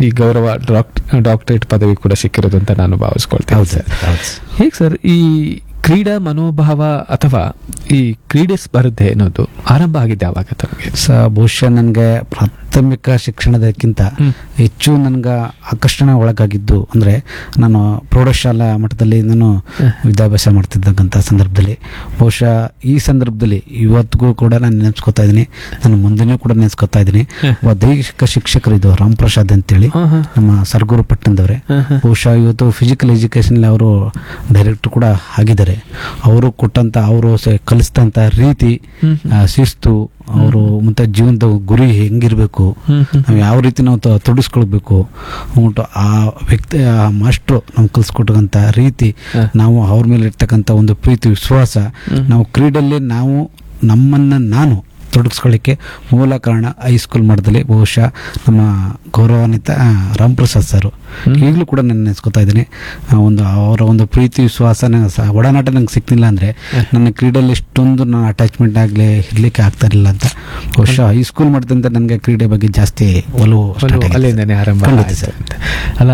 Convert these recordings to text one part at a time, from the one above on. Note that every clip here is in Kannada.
ಈ ಗೌರವ ಡಾಕ್ಟ್ ಡಾಕ್ಟರೇಟ್ ಪದವಿ ಕೂಡ ಸಿಕ್ಕಿರೋದು ಅಂತ ನಾನು ಭಾವಿಸ್ಕೊಳ್ತೇನೆ ಹೌದು ಸರ್ ಸರ್ ಹೌದು ಸರ್. ಹೇಗೆ ಸರ್ ಈ ಕ್ರೀಡಾ ಮನೋಭಾವ ಅಥವಾ ಈ ಕ್ರೀಡೆ ಸ್ಪರ್ಧೆ ಅನ್ನೋದು ಆರಂಭ ಆಗಿದ್ದೆ ಯಾವಾಗ ತಮಗೆ ಸ ಬಹುಶಃ ನನಗೆ ಪ್ರಾಥಮಿಕ ಶಿಕ್ಷಣದಕ್ಕಿಂತ ಹ್ಮ್. ಹೆಚ್ಚು ನನಗೆ ಆಕರ್ಷಣೆ ಒಳಗಾಗಿದ್ದು ಅಂದರೆ ನಾನು ಪ್ರೌಢಶಾಲಾ ಮಟ್ಟದಲ್ಲಿ ನಾನು ವಿದ್ಯಾಭ್ಯಾಸ ಮಾಡ್ತಿದ್ದಕ್ಕಂಥ ಸಂದರ್ಭದಲ್ಲಿ ಬಹುಶಃ ಈ ಸಂದರ್ಭದಲ್ಲಿ ಇವತ್ತಿಗೂ ಕೂಡ ನಾನು ನೆನೆಸ್ಕೊತಾ ಇದ್ದೀನಿ ನಾನು ಮುಂದೆನೂ ಕೂಡ ನೆನೆಸ್ಕೊತಾ ಇದ್ದೀನಿ ಒಬ್ಬ ದೈಹಿಕ ಶಿಕ್ಷಕರು ಇದು ರಾಮ್ ಪ್ರಸಾದ್ ಅಂತೇಳಿ ಹಾ, ಹಾ. ನಮ್ಮ ಸರ್ಗೂರು ಪಟ್ಟಣದವರೇ ಹಾ, ಹಾ. ಬಹುಶಃ ಇವತ್ತು ಫಿಸಿಕಲ್ ಎಜುಕೇಶನ್ ಅವರು ಡೈರೆಕ್ಟರ್ ಕೂಡ ಆಗಿದ್ದಾರೆ ಅವರು ಕೊಟ್ಟಂತ ಅವರು ಕಲಿಸಿದಂಥ ರೀತಿ ಹ್ಮ್. ಆ, ಶಿಸ್ತು ಅವರು ಮತ್ತೆ ಜೀವನದ ಗುರಿ ಹೆಂಗಿರ್ಬೇಕು ಹ್ಮ್, ಹ್ಮ್. ನಾವು ಯಾವ ರೀತಿ ನಾವು ತ- ತೊಡಗಿಸ್ಕೊಳ್ಬೇಕು ಅಂದ್ಬಿಟ್ಟು ಆ ವ್ಯಕ್ತಿ ಆ ಮಾಸ್ಟ್ರು ನಮ್ಗೆ ಕಲಿಸ್ಕೊಟ್ಟಂಥ ರೀತಿ ಹ. ನಾವು ಅವ್ರ ಮೇಲೆ ಇರ್ತಕ್ಕಂಥ ಒಂದು ಪ್ರೀತಿ ವಿಶ್ವಾಸ ನಾವು ಕ್ರೀಡೆಯಲ್ಲಿ ನಾವು ನಮ್ಮನ್ನು ನಾನು ತೊಡಗಿಸ್ಕೊಳ್ಳಿಕ್ಕೆ ಮೂಲ ಕಾರಣ ಹೈಸ್ಕೂಲ್ ಮಟ್ಟದಲ್ಲಿ ಬಹುಶಃ ನಮ್ಮ ಗೌರವಾನ್ವಿತ ಆ, ರಾಮ್ ಪ್ರಸಾದ್ ಸರ್ ಈಗಲೂ ಕೂಡ ನಾನು ನೆನೆಸ್ಕೊತಾ ಇದ್ದೀನಿ ಆ, ಒಂದು ಅವರ ಒಂದು ಪ್ರೀತಿ ವಿಶ್ವಾಸ ನಂಗೆ ಸ- ಒಡನಾಟ ನಂಗೆ ಸಿಕ್ತಿಲ್ಲ ಅಂದರೆ ನನ್ನ ಕ್ರೀಡೆಯಲ್ಲಿ ಇಷ್ಟೊಂದು ನಾನು ಅಟ್ಯಾಚ್ಮೆಂಟ್ ಆಗಲಿ ಇರಲಿಕ್ಕೆ ಆಗ್ತಾ ಇರಲಿಲ್ಲ ಅಂತ ಬಹುಶಃ ಹೈಸ್ಕೂಲ್ ಮಟ್ಟದಿಂದ ನನಗೆ ಕ್ರೀಡೆ ಬಗ್ಗೆ ಜಾಸ್ತಿ ಒಲವು start ಒಲವು ಆಗಿದೆ. ಅಲ್ಲಿಂದನೇ ಆರಂಭ ಖಂಡಿತ ಆಯ್ತು ಸರ್. ಅಂತ. ಅಲ್ಲ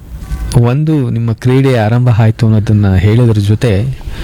ಒಂದು ನಿಮ್ಮ ಕ್ರೀಡೆ ಆರಂಭ ಆಯ್ತು ಅನ್ನೋದನ್ನ ಹೇಳೋದ್ರ ಜೊತೆ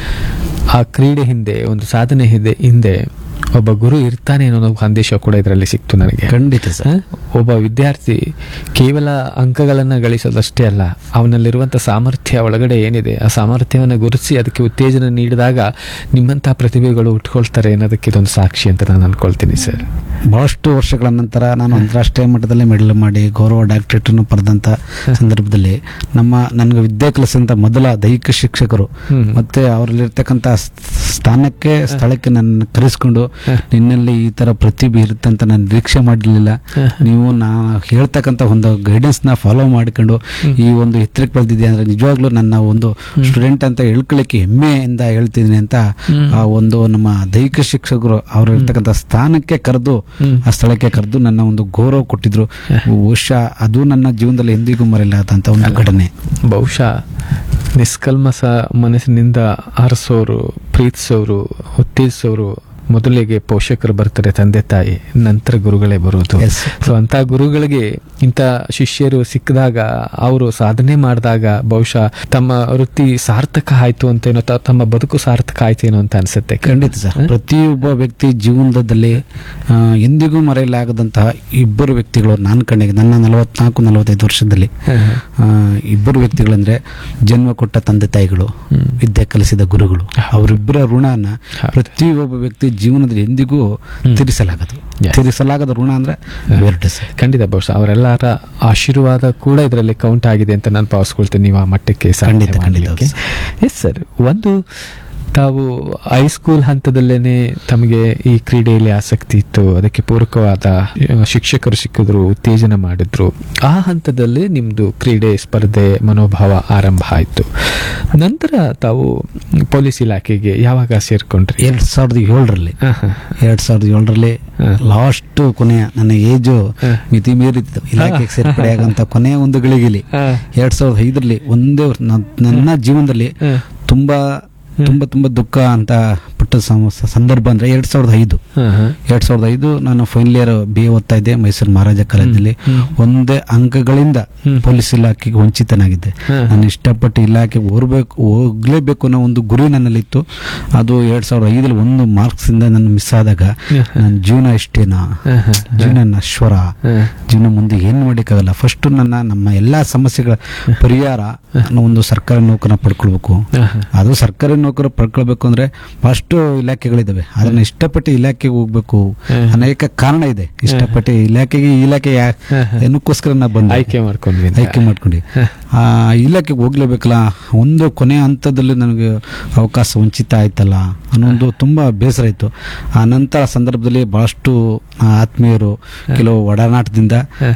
ಆ ಕ್ರೀಡೆ ಹಿಂದೆ ಒಂದು ಸಾಧನೆ ಹಿಂದೆ ಹಿಂದೆ ಒಬ್ಬ ಗುರು ಇರ್ತಾನೆ ಅನ್ನೋ ಒಂದು ಸಂದೇಶ ಕೂಡ ಇದರಲ್ಲಿ ಸಿಕ್ತು ನನಗೆ ಖಂಡಿತ ಸರ್ ಹ? ಒಬ್ಬ ವಿದ್ಯಾರ್ಥಿ ಕೇವಲ ಅಂಕಗಳನ್ನ ಗಳಿಸೋದಷ್ಟೇ ಅಲ್ಲ ಅವನಲ್ಲಿರುವಂತ ಸಾಮರ್ಥ್ಯ ಒಳಗಡೆ ಏನಿದೆ ಆ ಸಾಮರ್ಥ್ಯವನ್ನು ಗುರುತಿಸಿ ಅದಕ್ಕೆ ಉತ್ತೇಜನ ನೀಡಿದಾಗ ನಿಮ್ಮಂತಹ ಪ್ರತಿಭೆಗಳು ಉಟ್ಕೊಳ್ತಾರೆ ಅನ್ನೋದಕ್ಕೆ ಇದೊಂದು ಸಾಕ್ಷಿ ಅಂತ ನಾನು ಅನ್ಕೊಳ್ತೀನಿ ಸರ್ ಬಹಳಷ್ಟು ವರ್ಷಗಳ ನಂತರ ನಾನು ಅಂತಾರಾಷ್ಟ್ರೀಯ ಮಟ್ಟದಲ್ಲಿ ಮೆಡಲ್ ಮಾಡಿ ಗೌರವ ಡಾಕ್ಟರೇಟ್ ಅನ್ನು ಪಡೆದಂತ ಸಂದರ್ಭದಲ್ಲಿ ನಮ್ಮ ನನಗೆ ವಿದ್ಯೆ ಕಲಿಸಿದಂತ ಮೊದಲ ದೈಹಿಕ ಶಿಕ್ಷಕರು ಹ್ಮ್. ಮತ್ತೆ ಅವರಲ್ಲಿರ್ತಕ್ಕಂಥ ಸ್ಥಾನಕ್ಕೆ ಸ್ಥಳಕ್ಕೆ ನನ್ನ ಕರೆಸ್ಕೊಂಡು ನಿನ್ನಲ್ಲಿ ಈ ತರ ಪ್ರತಿಭೆ ಇರುತ್ತೆ ಅಂತ ನಾನು ನಿರೀಕ್ಷೆ ಮಾಡಲಿಲ್ಲ ನೀವು ನಾ ಹೇಳ್ತಕ್ಕಂಥ ಒಂದು ಗೈಡೆನ್ಸ್ ನ ಫಾಲೋ ಮಾಡ್ಕೊಂಡು ಈ ಒಂದು ಎತ್ತರಕ್ಕೆ ಬೆಳೆದಿದೆ ಅಂದ್ರೆ ನಿಜವಾಗ್ಲೂ ನನ್ನ ಒಂದು ಸ್ಟೂಡೆಂಟ್ ಅಂತ ಹೇಳ್ಕೊಳ್ಳಿಕ್ಕೆ ಹೆಮ್ಮೆಯಿಂದ ಹೇಳ್ತಿದ್ದೀನಿ ಅಂತ ಆ ಒಂದು ನಮ್ಮ ದೈಹಿಕ ಶಿಕ್ಷಕರು ಅವರು ಇರ್ತಕ್ಕಂಥ ಸ್ಥಾನಕ್ಕೆ ಕರೆದು ಆ ಸ್ಥಳಕ್ಕೆ ಕರೆದು ನನ್ನ ಒಂದು ಗೌರವ ಕೊಟ್ಟಿದ್ರು ಬಹುಶಃ ಅದು ನನ್ನ ಜೀವನದಲ್ಲಿ ಎಂದಿಗೂ ಮರೆಯಲಾದಂತ ಒಂದು ಘಟನೆ ಬಹುಶಃ ನಿಷ್ಕಲ್ಮಸ ಮನಸ್ಸಿನಿಂದ ಹರಿಸೋರು ಪ್ರೀತಿಸೋರು ಉತ್ತೇಜಿಸೋರು ಮೊದಲಿಗೆ ಪೋಷಕರು ಬರ್ತಾರೆ ತಂದೆ ತಾಯಿ ನಂತರ ಗುರುಗಳೇ ಬರೋದು Yes. ಸೊ ಅಂತ ಗುರುಗಳಿಗೆ ಇಂಥ ಶಿಷ್ಯರು ಸಿಕ್ಕಿದಾಗ ಅವರು ಸಾಧನೆ ಮಾಡಿದಾಗ ಬಹುಶಃ ತಮ್ಮ ವೃತ್ತಿ ಸಾರ್ಥಕ ಆಯ್ತು ಅಂತೇನೋ ತ- ತಮ್ಮ ಬದುಕು ಸಾರ್ಥಕ ಆಯ್ತೇನೋ ಅಂತ ಅನ್ಸುತ್ತೆ ಖಂಡಿತ ಸರ್ ಪ್ರತಿಯೊಬ್ಬ ವ್ಯಕ್ತಿ ಜೀವನದಲ್ಲಿ ಆ, ಎಂದಿಗೂ ಮರೆಯಲಾಗದಂತಹ ಇಬ್ಬರು ವ್ಯಕ್ತಿಗಳು ನಾನು ಕಣ್ಣಿಗೆ ನನ್ನ ನಲವತ್ನಾಲ್ಕು ನಲವತ್ತೈದು ವರ್ಷದಲ್ಲಿ ಆ, ಇಬ್ಬರು ವ್ಯಕ್ತಿಗಳಂದ್ರೆ ಜನ್ಮ ಕೊಟ್ಟ ತಂದೆ ತಾಯಿಗಳು ವಿದ್ಯೆ ಕಲಿಸಿದ ಗುರುಗಳು ಅವರಿಬ್ಬರ ಋಣನ ಪ್ರತಿಯೊಬ್ಬ ವ್ಯಕ್ತಿ ಜೀವನದಲ್ಲಿ ಎಂದಿಗೂ ತೀರಿಸಲಾಗದು Yes. ತೀರಿಸಲಾಗದ ಋಣ ಅಂದ್ರೆ ವೆರಡು ಸರ್ ಖಂಡಿತ ಬಹುಶಃ ಅವರೆಲ್ಲರ ಆಶೀರ್ವಾದ ಕೂಡ ಇದರಲ್ಲಿ ಕೌಂಟ್ ಆಗಿದೆ ಅಂತ ನಾನು ಭಾವಿಸ್ಕೊಳ್ತೇನೆ ನೀವು ಆ ಮಟ್ಟಕ್ಕೆ ಖಂಡಿತ, ಖಂಡಿತ, ಎಸ್ ಸರ್ ಒಂದು ತಾವು ಹೈಸ್ಕೂಲ್ ಹಂತದಲ್ಲೇನೆ ತಮಗೆ ಈ ಕ್ರೀಡೆಯಲ್ಲಿ ಆಸಕ್ತಿ ಇತ್ತು ಅದಕ್ಕೆ ಪೂರಕವಾದ ಆ, ಶಿಕ್ಷಕರು ಸಿಕ್ಕಿದ್ರು ಉತ್ತೇಜನ ಮಾಡಿದ್ರು ಆ ಹಂತದಲ್ಲಿ ನಿಮ್ದು ಕ್ರೀಡೆ ಸ್ಪರ್ಧೆ ಮನೋಭಾವ ಆರಂಭ ಆಯ್ತು ನಂತರ ತಾವು ಪೊಲೀಸ್ ಇಲಾಖೆಗೆ ಯಾವಾಗ ಸೇರ್ಕೊಂಡ್ರಿ ಎರಡ್ ಸಾವಿರದ ಏಳರಲ್ಲಿ ಹಾ, ಹಾ. ಎರಡ್ ಸಾವಿರದ ಏಳರಲ್ಲಿ ಹಾ. ಲಾಸ್ಟ್ ಕೊನೆಯ ನನ್ನ ಏಜು ಹಾ. ಮಿತಿ ಮೀರಿತ್ತು ಇಲಾಖೆಗೆ ಸೇರ್ಪಡೆಯಾಗಂತ ಕೊನೆಯ ಒಂದು ಗಳಿಗೆಲಿ ಹಾ. ಎರಡ್ ಸಾವಿರದ ಐದರಲ್ಲಿ ಒಂದೇ ವರ್ಷ ನನ್- ನನ್ನ ಜೀವನದಲ್ಲಿ ಹಾ. ತುಂಬಾ ತುಂಬಾ ತುಂಬಾ ದುಃಖ ಅಂತ ಪಟ್ಟ ಸಮ- ಸಂದರ್ಭ ಅಂದ್ರೆ ಎರಡ್ ಸಾವಿರದ ಐದು ಹಾ, ಹಾ. ಎರಡ್ ಸಾವಿರದ ಐದು ನಾನು ಫೈನಲ್ ಇಯರ್ ಬಿ ಎ ಓದ್ತಾ ಇದ್ದೆ ಮೈಸೂರು ಮಹಾರಾಜ ಕಾಲೇಜಲ್ಲಿ ಒಂದೇ ಅಂಕಗಳಿಂದ ಪೊಲೀಸ್ ಇಲಾಖೆಗೆ ವಂಚಿತನಾಗಿದ್ದೆ ಹಾ. ನಾನು ಇಷ್ಟಪಟ್ಟು ಇಲಾಖೆಗೆ ಹೋಗ್ಬೇಕು ಹೋಗ್ಲೇಬೇಕು ಅನ್ನೋ ಒಂದು ಗುರಿ ನನ್ನಲ್ಲಿತ್ತು ಅದು ಎರಡ್ ಸಾವಿರದ ಐದರಲ್ಲಿ ಒಂದು ಮಾರ್ಕ್ಸ್ ಇಂದ ನಾನು ಮಿಸ್ ಆದಾಗ ನನ್ನ ಜೀವನ ಇಷ್ಟೇನಾ ಜೀವನ ನಶ್ವರ ಜೀವನ ಮುಂದೆ ಏನು ಮಾಡೋಕ್ಕಾಗಲ್ಲ ಫಸ್ಟ್ ನನ್ನ ನಮ್ಮ ಎಲ್ಲಾ ಸಮಸ್ಯೆಗಳ ಪರಿಹಾರ ನಾನು ಒಂದು ಸರ್ಕಾರಿ ನೌಕರನ್ನ ಪಡ್ಕೊಳ್ಬೇಕು ಅದು ಸರ್ಕಾರಿ ನೌಕರ ಪಡ್ಕೊಳ್ಬೇಕು ಅಂದ್ರೆ ಫಸ್ಟ್ ಇಲಾಖೆಗಳಿದಾವೆ ಅದನ್ನ ಇಷ್ಟಪಟ್ಟು ಇಲಾಖೆಗೆ ಹೋಗ್ಬೇಕು ಅನೇಕ ಕಾರಣ ಇದೆ ಇಷ್ಟಪಟ್ಟು ಇಲಾಖೆಗೆ ಈ ಇಲಾಖೆ ಯಾ- ಏನಕ್ಕೋಸ್ಕರ ನಾ ಬಂದೆ ಆಯ್ಕೆ ಮಾಡ್ಕೊಂಡ್ವಿ ಅಂತ. ಆಯ್ಕೆ ಮಾಡ್ಕೊಂಡು ಆ ಇಲಾಖೆಗೆ ಹೋಗ್ಲೇಬೇಕಲ್ಲ ಒಂದು ಕೊನೆಯ ಹಂತದಲ್ಲಿ ನನಗೆ ಅವಕಾಶ ವಂಚಿತ ಆಯ್ತಲ್ಲ ಅನ್ನೋ ಒಂದು ತುಂಬಾ ಬೇಸರ ಇತ್ತು ಆ ನಂತರ ಸಂದರ್ಭದಲ್ಲಿ ಬಹಳಷ್ಟು ಆ, ಆತ್ಮೀಯರು ಕೆಲವು ಒಡನಾಟದಿಂದ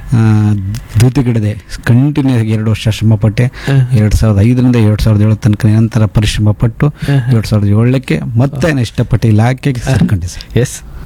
ಧೂತಿಗಿಡದೆ ಕಂಟಿನ್ಯೂ ಎರಡು ವರ್ಷ ಶ್ರಮಪಟ್ಟೆ ಎರಡ್ ಸಾವಿರದ ಐದರಿಂದ ಎರಡ್ ಸಾವಿರದ ಏಳು ತನಕ ನಿರಂತರ ಪರಿಶ್ರಮ ಪಟ್ಟು ಎರಡ್ ಸಾವಿರದ ಏಳಕ್ಕೆ ಮತ್ತೆ ನಾನು ಇಷ್ಟಪಟ್ಟು ಇಲಾಖೆಗೆ ಸೇರ್ಕೊಂಡೆ ಸರ್ ಎಸ್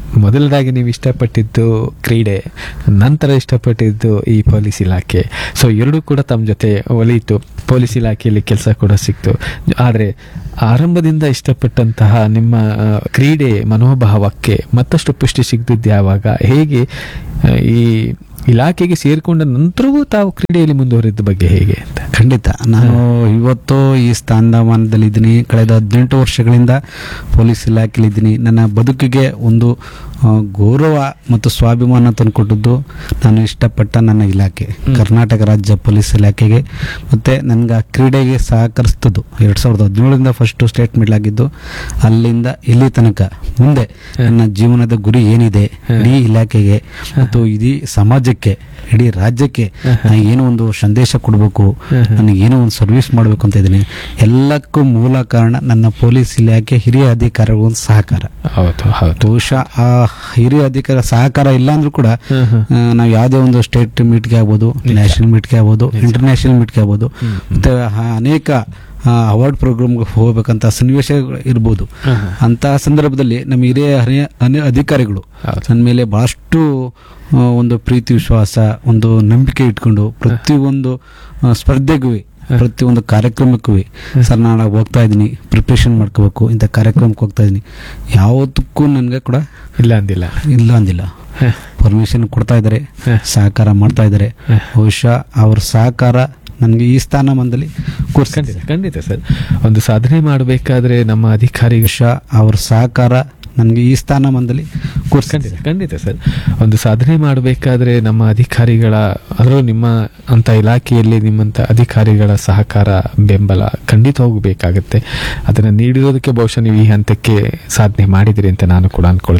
ಮೊದಲದಾಗಿ ನೀವು ಇಷ್ಟಪಟ್ಟಿದ್ದು ಕ್ರೀಡೆ ನಂತರ ಇಷ್ಟಪಟ್ಟಿದ್ದು ಈ ಪೊಲೀಸ್ ಇಲಾಖೆ ಸೊ ಎರಡೂ ಕೂಡ ತಮ್ಮ ಜೊತೆ ಒಲಿಯಿತು ಪೊಲೀಸ್ ಇಲಾಖೆಯಲ್ಲಿ ಕೆಲಸ ಕೂಡ ಸಿಕ್ತು ಆದರೆ ಆರಂಭದಿಂದ ಇಷ್ಟಪಟ್ಟಂತಹ ನಿಮ್ಮ ಆ, ಕ್ರೀಡೆ ಮನೋಭಾವಕ್ಕೆ ಮತ್ತಷ್ಟು ಪುಷ್ಟಿ ಸಿಗ್ದಿದ್ದು ಯಾವಾಗ ಹೇಗೆ ಆ, ಈ ಇಲಾಖೆಗೆ ಸೇರಿಕೊಂಡ ನಂತರವೂ ತಾವು ಕ್ರೀಡೆಯಲ್ಲಿ ಮುಂದುವರಿದ ಬಗ್ಗೆ ಹೇಗೆ ಅಂತ ಖಂಡಿತ ನಾನು ಇವತ್ತು ಈ ಸ್ಥಾನಮಾನದಲ್ಲಿದ್ದೀನಿ ಕಳೆದ ಹದಿನೆಂಟು ವರ್ಷಗಳಿಂದ ಪೊಲೀಸ್ ಇಲಾಖೆಯಲ್ಲಿದ್ದೀನಿ ನನ್ನ ಬದುಕಿಗೆ ಒಂದು ಆ, ಗೌರವ ಮತ್ತು ಸ್ವಾಭಿಮಾನ ತಂದುಕೊಟ್ಟದ್ದು ನಾನು ಇಷ್ಟಪಟ್ಟ ನನ್ನ ಇಲಾಖೆ ಕರ್ನಾಟಕ ರಾಜ್ಯ ಪೊಲೀಸ್ ಇಲಾಖೆಗೆ ಮತ್ತು ನನಗೆ ಆ ಕ್ರೀಡೆಗೆ ಸಹಕರಿಸ್ತದ್ದು ಎರಡು ಸಾವಿರದ ಹದಿನೇಳರಿಂದ ಫಸ್ಟು ಸ್ಟೇಟ್ ಮೆಡಲ್ ಆಗಿದ್ದು ಅಲ್ಲಿಂದ ಇಲ್ಲಿ ತನಕ ಮುಂದೆ ನನ್ನ ಜೀವನದ ಗುರಿ ಏನಿದೆ ಇಡೀ ಇಲಾಖೆಗೆ ಮತ್ತು ಇಡೀ ಸಮಾಜಕ್ಕೆ ಇಡೀ ರಾಜ್ಯಕ್ಕೆ ನಾನು ಏನೋ ಒಂದು ಸಂದೇಶ ಕೊಡಬೇಕು ನನಗೆ ಏನೋ ಒಂದು ಸರ್ವಿಸ್ ಮಾಡಬೇಕು ಅಂತ ಇದ್ದೀನಿ ಎಲ್ಲಕ್ಕೂ ಮೂಲ ಕಾರಣ ನನ್ನ ಪೊಲೀಸ್ ಇಲಾಖೆ ಹಿರಿಯ ಅಧಿಕಾರಿಗಳ ಒಂದು ಸಹಕಾರ ಹೌದು ಹೌದು ಬಹುಶಃ ಆ ಹಿರಿಯ ಅಧಿಕಾರ ಸಹಕಾರ ಇಲ್ಲ ಅಂದ್ರೂ ಕೂಡ ಹ್ಮ್, ಹ್ಮ್. ಆ, ನಾವು ಯಾವುದೇ ಒಂದು ಸ್ಟೇಟ್ ಮೀಟ್ಗೆ ಆಗ್ಬೋದು ನ್ಯಾಷನಲ್ ಮೀಟ್ಗೆ ಆಗ್ಬೋದು ಇಂಟರ್ನ್ಯಾಷನಲ್ ಮೀಟ್ಗೆ ಆಗ್ಬೋದು ಮತ್ತೆ ಆ ಅನೇಕ ಅವಾರ್ಡ್ ಪ್ರೋಗ್ರಾಮ್ಗೆ ಹೋಗ್ಬೇಕಂತ ಸನ್ನಿವೇಶ ಇರ್ಬೋದು ಹ್ಮ್, ಹ್ಮ್. ಅಂತಹ ಸಂದರ್ಭದಲ್ಲಿ ನಮ್ಮ ಹಿರಿಯ ಹರಿಯ- ಅನಿ- ಅಧಿಕಾರಿಗಳು ಹೌದು. ನನ್ನ ಮೇಲೆ ಬಹಳಷ್ಟು ಆ, ಒಂದು ಪ್ರೀತಿ ವಿಶ್ವಾಸ ಒಂದು ನಂಬಿಕೆ ಇಟ್ಕೊಂಡು ಪ್ರತಿಯೊಂದು ಆ, ಸ್ಪರ್ಧೆಗೂ ಪ್ರತಿಯೊಂದು ಕಾರ್ಯಕ್ರಮಕ್ಕೂ ಸರ್ ನಾನು ಹೋಗ್ತಾ ಇದ್ದೀನಿ ಪ್ರಿಪ್ರೇಷನ್ ಮಾಡ್ಕೋಬೇಕು ಇಂಥ ಕಾರ್ಯಕ್ರಮಕ್ಕೆ ಹೋಗ್ತಾ ಇದ್ದೀನಿ ಯಾವತ್ತಕ್ಕೂ ನನಗೆ ಕೂಡ ಇಲ್ಲ ಅಂದಿಲ್ಲ ಇಲ್ಲ ಅಂದಿಲ್ಲ ಹ, ಪರ್ಮಿಷನ್ ಕೊಡ್ತಾ ಇದ್ದಾರೆ ಹ. ಸಹಕಾರ ಮಾಡ್ತಾ ಇದ್ದಾರೆ ಹ. ಬಹುಶಃ ಅವ್ರ ಸಹಕಾರ ನನಗೆ ಈ ಸ್ಥಾನಮಾನದಲ್ಲಿ ಖಂಡಿತ ಕೂರಿಸ್ಕೊಂಡಿದೆ ಖಂಡಿತ ಸರ್ ಒಂದು ಸಾಧನೆ ಮಾಡಬೇಕಾದ್ರೆ ನಮ್ಮ ಅಧಿಕಾರಿಗಳು ಬಹುಶಃ ಅವ್ರ ಸಹಕಾರ ನನಗೆ ಈ ಸ್ಥಾನಮಾನದಲ್ಲಿ ಕೂರಿಸ್ಕೊಂಡಿದೆ ಖಂಡಿತ ಖಂಡಿತ ಸರ್ ಒಂದು ಸಾಧನೆ ಮಾಡಬೇಕಾದ್ರೆ ನಮ್ಮ ಅಧಿಕಾರಿಗಳ ಅದರಲ್ಲೂ ನಿಮ್ಮ ಅಂತ ಇಲಾಖೆಯಲ್ಲಿ ನಿಮ್ಮಂತ ಅಧಿಕಾರಿಗಳ ಸಹಕಾರ ಬೆಂಬಲ ಖಂಡಿತ ಹೋಗಬೇಕಾಗತ್ತೆ ಅದನ್ನು ನೀಡಿರೋದಕ್ಕೆ ಬಹುಶಃ ನೀವು ಈ ಹಂತಕ್ಕೆ ಸಾಧನೆ ಮಾಡಿದಿರಿ ಅಂತ ನಾನು ಕೂಡ ಅನ್ಕೊಳ್ತೀನಿ